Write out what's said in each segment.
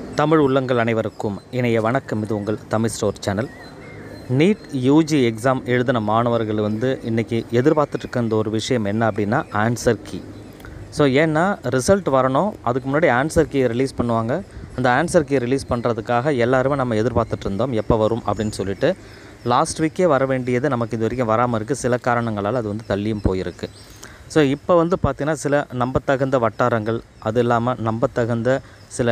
தமிழ் உள்ளங்கள் அனைவருக்கும் இணைய வணக்கம் இது உங்கள் Tamil store channel NEET UG exam எழுதின மாணவர்கள் வந்து இன்றைக்கி எதிர்பார்த்துட்டு இருக்க இந்த ஒரு விஷயம் என்ன அப்படின்னா ஆன்சர் கீ ஸோ ஏன்னா ரிசல்ட் வரணும் அதுக்கு முன்னாடி ஆன்சர் கீ ரிலீஸ் பண்ணுவாங்க அந்த ஆன்சர் கீ ரிலீஸ் பண்ணுறதுக்காக எல்லாருமே நம்ம எதிர்பார்த்துட்டு இருந்தோம் எப்போ வரும் அப்படின்னு சொல்லிட்டு லாஸ்ட் வீக்கே வர வேண்டியது நமக்கு இது வரைக்கும் வராமல் இருக்குது சில காரணங்களால் அது வந்து தள்ளியும் போயிருக்கு ஸோ இப்போ வந்து பார்த்திங்கன்னா சில நம்பத்தகுந்த வட்டாரங்கள் அது இல்லாமல் நம்பத்தகுந்த சில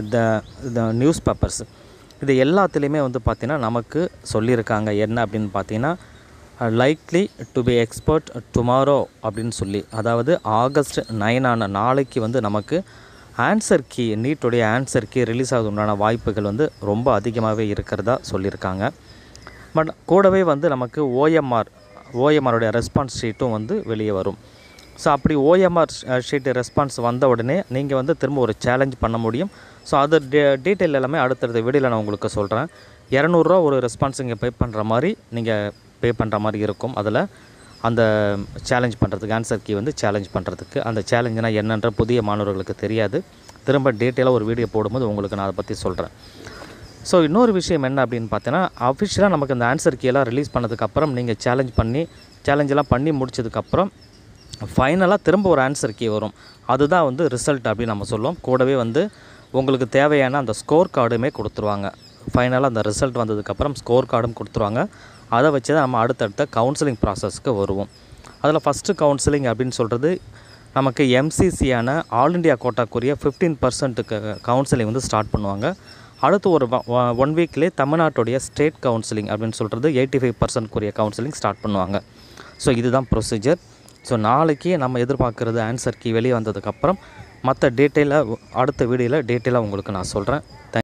த நியூஸ் பேப்பர்ஸ் இது எல்லாத்துலேயுமே வந்து பார்த்திங்கன்னா நமக்கு சொல்லியிருக்காங்க என்ன அப்படின்னு பார்த்தீங்கன்னா likely to be expert tomorrow அப்படின்னு சொல்லி அதாவது ஆகஸ்ட் நைனான நாளைக்கு வந்து நமக்கு ஆன்சர் கீ நீட்டுடைய ஆன்சர் கீ ரிலீஸ் ஆகுது உண்டான வாய்ப்புகள் வந்து ரொம்ப அதிகமாகவே இருக்கிறதா சொல்லியிருக்காங்க பட் கூடவே வந்து நமக்கு ஓஎம்ஆர் ஓஎம்ஆருடைய ரெஸ்பான்ஸ் ஷீட்டும் வந்து வெளியே வரும் ஸோ அப்படி ஓஎம்ஆர் ஷீட்டு ரெஸ்பான்ஸ் வந்த உடனே நீங்கள் வந்து திரும்ப ஒரு சேலஞ்ச் பண்ண முடியும் ஸோ அது டீ டீட்டெயில் எல்லாமே அடுத்தடுத்த வீடியோவில் நான் உங்களுக்கு சொல்கிறேன் இரநூறுவா ஒரு ரெஸ்பான்ஸ் இங்கே பே பண்ணுற மாதிரி நீங்கள் பே பண்ணுற மாதிரி இருக்கும் அதில் அந்த சேலஞ்ச் பண்ணுறதுக்கு ஆன்சர் கீ வந்து சேலஞ்ச் பண்ணுறதுக்கு அந்த சேலஞ்சுனா என்னன்ற புதிய மாணவர்களுக்கு தெரியாது திரும்ப டீட்டெயிலாக ஒரு வீடியோ போடும்போது உங்களுக்கு நான் அதை பற்றி சொல்கிறேன் ஸோ இன்னொரு விஷயம் என்ன அப்படின்னு பார்த்தீங்கன்னா அஃபிஷியலாக நமக்கு அந்த ஆன்சர் கீயெல்லாம் ரிலீஸ் பண்ணதுக்கப்புறம் நீங்கள் சேலஞ்ச் பண்ணி சேலஞ்செல்லாம் பண்ணி முடிச்சதுக்கப்புறம் ஃபைனலாக திரும்ப ஒரு ஆன்சர் கீ வரும் அதுதான் வந்து ரிசல்ட் அப்படின்னு நம்ம சொல்லுவோம் கூடவே வந்து உங்களுக்கு தேவையான அந்த ஸ்கோர் கார்டுமே கொடுத்துருவாங்க ஃபைனலாக அந்த ரிசல்ட் வந்ததுக்கப்புறம் ஸ்கோர் கார்டும் கொடுத்துருவாங்க அதை வச்சு தான் நம்ம அடுத்தடுத்த கவுன்சிலிங் ப்ராசஸ்க்கு வருவோம் அதில் ஃபஸ்ட்டு கவுன்சிலிங் அப்படின்னு சொல்கிறது நமக்கு எம்சிசியான ஆல் இண்டியா கோட்டாக்குரிய ஃபிஃப்டீன் பர்சன்ட்டுக்கு கவுன்சிலிங் வந்து ஸ்டார்ட் பண்ணுவாங்க அடுத்து ஒரு ஒன் வீக்லேயே தமிழ்நாட்டுடைய ஸ்டேட் கவுன்சிலிங் அப்படின்னு சொல்கிறது எயிட்டி ஃபைவ் பர்சன்ட்க்குரிய கவுன்சிலிங் ஸ்டார்ட் பண்ணுவாங்க ஸோ இதுதான் ப்ரொசீஜர் ஸோ நாளைக்கு நம்ம எதிர்பார்க்குறது ஆன்சர் கீ வெளியே வந்ததுக்கப்புறம் மற்ற டீட்டெயிலாக அடுத்த வீடியோவில் டீட்டெயிலாக உங்களுக்கு நான் சொல்கிறேன்